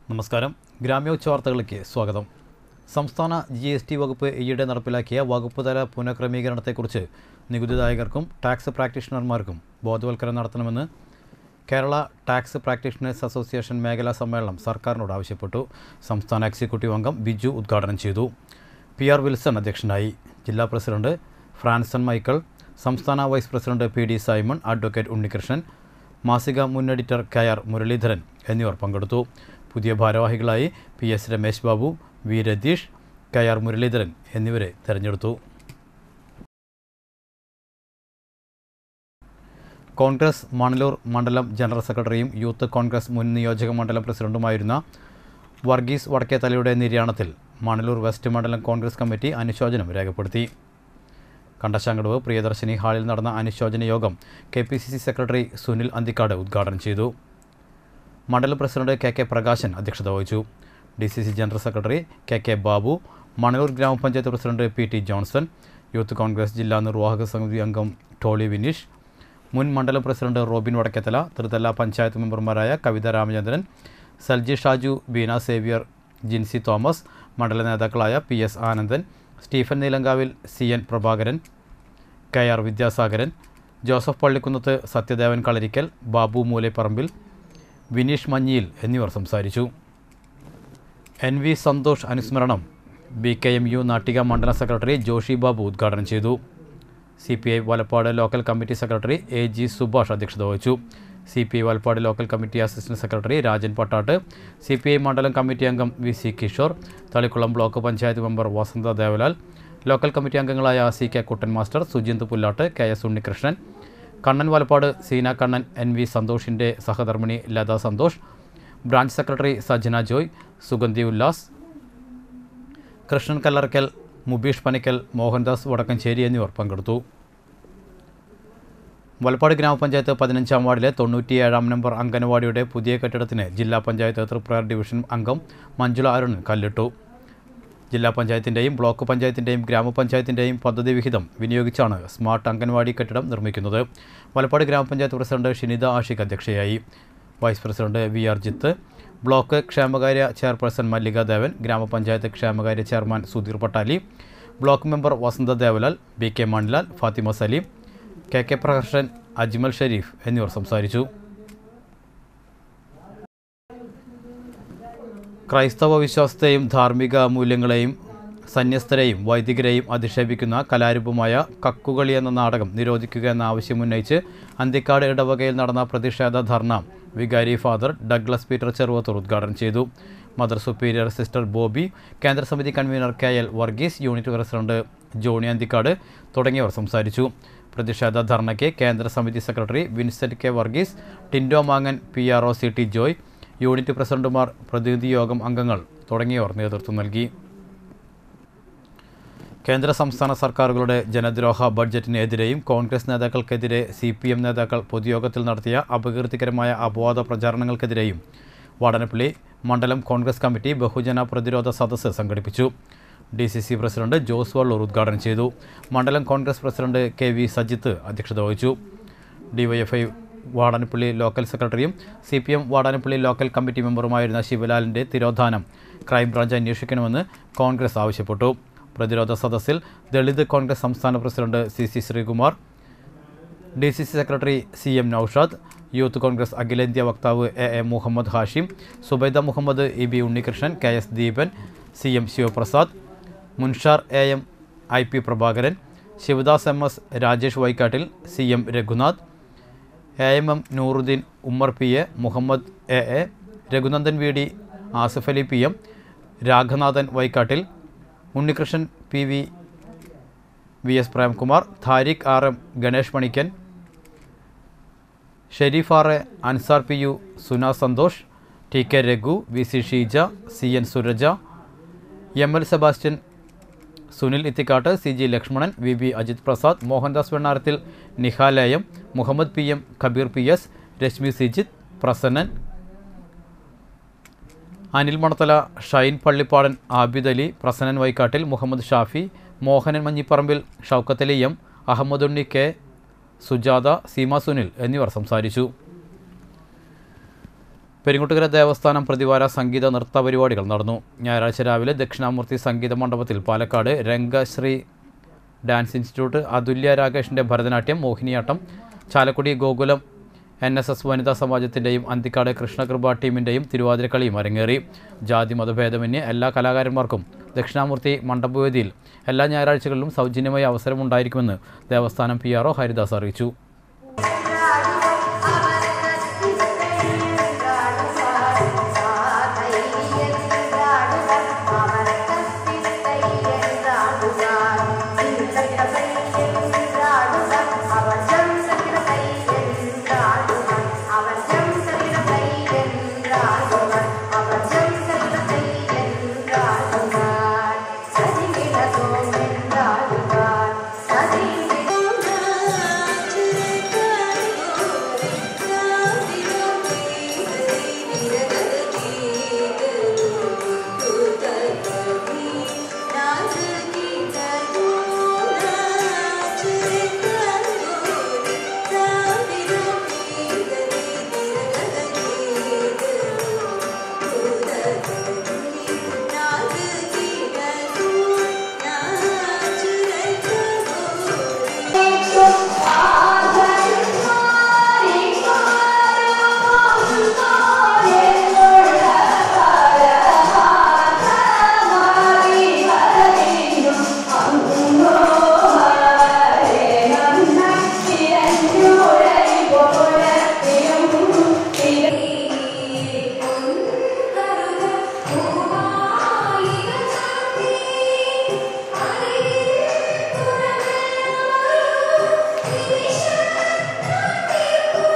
നമസ്കാരം ഗ്രാമ്യോച്ച വാർത്തകളിലേക്ക് സ്വാഗതം സംസ്ഥാന ജി എസ് ടി വകുപ്പ് ഈയിടെ നടപ്പിലാക്കിയ വകുപ്പ് തല പുനഃക്രമീകരണത്തെക്കുറിച്ച് നികുതിദായകർക്കും ടാക്സ് പ്രാക്ടീഷണർമാർക്കും ബോധവൽക്കരണം നടത്തണമെന്ന് കേരള ടാക്സ് പ്രാക്ടീഷണേഴ്സ് അസോസിയേഷൻ മേഖലാ സമ്മേളനം സർക്കാരിനോട് ആവശ്യപ്പെട്ടു സംസ്ഥാന എക്സിക്യൂട്ടീവ് അംഗം ബിജു ഉദ്ഘാടനം ചെയ്തു പി ആർ വിൽസൺ അധ്യക്ഷനായി ജില്ലാ പ്രസിഡന്റ് ഫ്രാൻസൺ മൈക്കിൾ സംസ്ഥാന vice president P D Simon advocate Unnikrishnan മാസിക മുൻ എഡിറ്റർ കെ ആർ മുരളീധരൻ എന്നിവർ പങ്കെടുത്തു പുതിയ ഭാരവാഹികളായി P S Ramesh Babu V Ratheesh K R Muraleedharan എന്നിവരെ തെരഞ്ഞെടുത്തു കോൺഗ്രസ് മണലൂർ മണ്ഡലം ജനറൽ സെക്രട്ടറിയും യൂത്ത് കോൺഗ്രസ് മുൻ നിയോജക മണ്ഡലം പ്രസിഡന്റുമായിരുന്ന വർഗീസ് വടക്കേത്തലയുടെ നിര്യാണത്തിൽ മണലൂർ വെസ്റ്റ് മണ്ഡലം കോൺഗ്രസ് കമ്മിറ്റി അനുശോചനം രേഖപ്പെടുത്തി കണ്ടശാങ്കടവ് പ്രിയദർശിനി ഹാളിൽ നടന്ന അനുശോചന യോഗം K P C C secretary Sunil Anthikad ഉദ്ഘാടനം ചെയ്തു മണ്ഡലം പ്രസിഡന്റ് കെ കെ പ്രകാശൻ അധ്യക്ഷത വഹിച്ചു D C C general secretary K K Babu Manalur ഗ്രാമപഞ്ചായത്ത് president P T Johnson youth Congress ജില്ലാ നിർവാഹക സമിതി അംഗം ടോളി വിനീഷ് മുൻ മണ്ഡലം പ്രസിഡന്റ് റോബിൻ വടക്കേത്തല തൃത്തല പഞ്ചായത്ത് മെമ്പർമാരായ കവിത രാമചന്ദ്രൻ സൽജി ഷാജു ബീന സേവ്യർ ജിൻസി തോമസ് മണ്ഡല നേതാക്കളായ P S Anandan Stephen Neelankavil C N Prabhakaran K R വിദ്യാസാഗരൻ Joseph Pallikkunnath Sathyadevan Kalarikkal Babu Moolepparambil Vineesh Manjiyil എന്നിവർ സംസാരിച്ചു എൻ വി സന്തോഷ് അനുസ്മരണം B K M U Nattika മണ്ഡലം സെക്രട്ടറി ജോഷി ബാബു ഉദ്ഘാടനം ചെയ്തു C P I Valappad local committee secretary A G Subhash അധ്യക്ഷത വഹിച്ചു C P I Valappad local committee assistant secretary Rajan Pattatt C P I മണ്ഡലം committee അംഗം V C Kishore Thalikulam block panchayat member Vasantha Devalal local committee അംഗങ്ങളായ C K Kuttan master സുജിന്ത് Pullatt K S Unnikrishnan Kannan Valappad Seena Kannan N V സന്തോഷിൻ്റെ സഹധർമ്മിണി Latha Santhosh branch secretary Sajjana Joy Sugandhi Ullas Krishnan Kallarakkal Mubeesh Panikkal Mohandas Vadakkanchery എന്നിവർ പങ്കെടുത്തു വലപ്പാട് ഗ്രാമപഞ്ചായത്ത് പതിനഞ്ചാം വാർഡിലെ തൊണ്ണൂറ്റിയേഴാം നമ്പർ അംഗനവാടിയുടെ പുതിയ കെട്ടിടത്തിന് ജില്ലാ പഞ്ചായത്ത് തൃപ്രയർ ഡിവിഷൻ അംഗം മഞ്ജുള അരുൺ കല്ലിട്ടു ജില്ലാ പഞ്ചായത്തിൻ്റെയും ബ്ലോക്ക് പഞ്ചായത്തിൻ്റെയും ഗ്രാമപഞ്ചായത്തിൻ്റെയും പദ്ധതി വിഹിതം വിനിയോഗിച്ചാണ് സ്മാർട്ട് അംഗൻവാടി കെട്ടിടം നിർമ്മിക്കുന്നത് വലപ്പാട് ഗ്രാമപഞ്ചായത്ത് പ്രസിഡന്റ് ഷിനിത ആഷിഖ് അധ്യക്ഷയായി vice president V R Jith block ക്ഷേമകാര്യ ചെയർപേഴ്സൺ മല്ലിക ദേവൻ ഗ്രാമപഞ്ചായത്ത് ക്ഷേമകാര്യ chairman Sudheer Pattali block member Vasantha Devalal B K Manilal Fathima Saleem K K Praharshan Ajmal Shareef എന്നിവർ സംസാരിച്ചു ക്രൈസ്തവ വിശ്വാസത്തെയും ധാർമ്മിക മൂല്യങ്ങളെയും സന്യസ്തരെയും വൈദികരെയും അധിക്ഷേപിക്കുന്ന കലാരൂപമായ കക്കുകളി എന്ന നാടകം നിരോധിക്കുക എന്ന ആവശ്യമുന്നയിച്ച് അന്തിക്കാട് ഇടവകയിൽ നടന്ന പ്രതിഷേധ ധർണ വികാരി ഫാദർ ഡഗ്ലസ് പീറ്റർ ചെറുവത്തൂർ ഉദ്ഘാടനം ചെയ്തു മദർ സുപ്പീരിയർ സിസ്റ്റർ ബോബി കേന്ദ്ര സമിതി convener K L Varghese unit president Johny Anthikad തുടങ്ങിയവർ സംസാരിച്ചു പ്രതിഷേധ ധർണയ്ക്ക് കേന്ദ്ര സമിതി സെക്രട്ടറി വിൻസെന്റ് കെ വർഗീസ് ടിൻഡോ മാങ്ങൻ P R O C T Joy unit പ്രസിഡന്റുമാർ പ്രതിനിധി യോഗം അംഗങ്ങൾ തുടങ്ങിയവർ നേതൃത്വം നൽകി കേന്ദ്ര സംസ്ഥാന സർക്കാരുകളുടെ ജനദ്രോഹ ബഡ്ജറ്റിനെതിരെയും കോൺഗ്രസ് നേതാക്കൾക്കെതിരെ സി പി എം നേതാക്കൾ പൊതുയോഗത്തിൽ നടത്തിയ അപകീർത്തികരമായ അപവാദ പ്രചാരണങ്ങൾക്കെതിരെയും വാടനപ്പള്ളി മണ്ഡലം കോൺഗ്രസ് കമ്മിറ്റി ബഹുജന പ്രതിരോധ സദസ്സ് സംഘടിപ്പിച്ചു D C C president Jose Vallur ഉദ്ഘാടനം ചെയ്തു മണ്ഡലം Congress president K V Sajith അധ്യക്ഷത വഹിച്ചു ഡിവൈഎഫ്ഐ വാടാനപ്പള്ളി ലോക്കൽ സെക്രട്ടറിയും C P M Vadanappally local committee മെമ്പറുമായിരുന്ന ശിവലാലിൻ്റെ തിരോധാനം ക്രൈംബ്രാഞ്ച് അന്വേഷിക്കണമെന്ന് കോൺഗ്രസ് ആവശ്യപ്പെട്ടു പ്രതിരോധ സദസ്സിൽ ദളിത് കോൺഗ്രസ് സംസ്ഥാന president C C Sreekumar D C C secretary C M Noushad youth Congress അഖിലേന്ത്യാ വക്താവ് A A Muhammad Hashim Subaida Muhammad E B Unnikrishnan K S Deepan C M Sivaprasad Munshar A M I P Prabhakaran Sivadas M S Rajesh Vaikkattil C M Raghunath A M M Nooruddeen Ummer P A Muhammad A A Raghunandan V D Asif Ali P M Raghanathan Vaikkattil Unnikrishnan P V V S Premkumar Tariq R M Ganesh Manikkan Sherif R A Ansar P U Suna Santhosh T K Raghu V C Sheeja C N Suraja M L Sebastian Sunil Ithikkat C G Lakshmanan V B Ajith Prasad Mohandas Vennarathil Nihalayam Muhammad P M Kabeer P S Reshmi Sijith Prasannan Anil Manathala Shine Pallipadan Abid Ali Prasannan Vaikkattil Muhammad Shafi Mohanan Manjiparambil Shoukathali M Ahammedunni K Sujatha Seema Sunil എന്നിവർ സംസാരിച്ചു പെരിങ്ങോട്ടുകര ദേവസ്ഥാനം പ്രതിവാര സംഗീത നൃത്ത പരിപാടികൾ നടന്നു ഞായറാഴ്ച രാവിലെ ദക്ഷിണാമൂർത്തി സംഗീത മണ്ഡപത്തിൽ പാലക്കാട് രംഗശ്രീ ഡാൻസ് ഇൻസ്റ്റിറ്റ്യൂട്ട് അതുല്യ രാകേഷിൻ്റെ Bharatanatyam Mohiniyattam Chalakudy Gokulam N S S വനിതാ സമാജത്തിൻ്റെയും അന്തിക്കാട് കൃഷ്ണകൃപ ടീമിൻ്റെയും തിരുവാതിരക്കളിയും അരങ്ങേറി ജാതി മതഭേദമന്യേ എല്ലാ കലാകാരന്മാർക്കും ദക്ഷിണാമൂർത്തി മണ്ഡപവേദിയിൽ എല്ലാ ഞായറാഴ്ചകളിലും സൗജന്യമായ അവസരമുണ്ടായിരിക്കുമെന്ന് ദേവസ്ഥാനം പി ആർ ഒ ഹരിദാസ് അറിയിച്ചു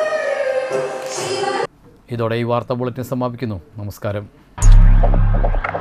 ഇതോടെ ഈ വാർത്താ ബുള്ളറ്റിൻ സമാപിക്കുന്നു നമസ്കാരം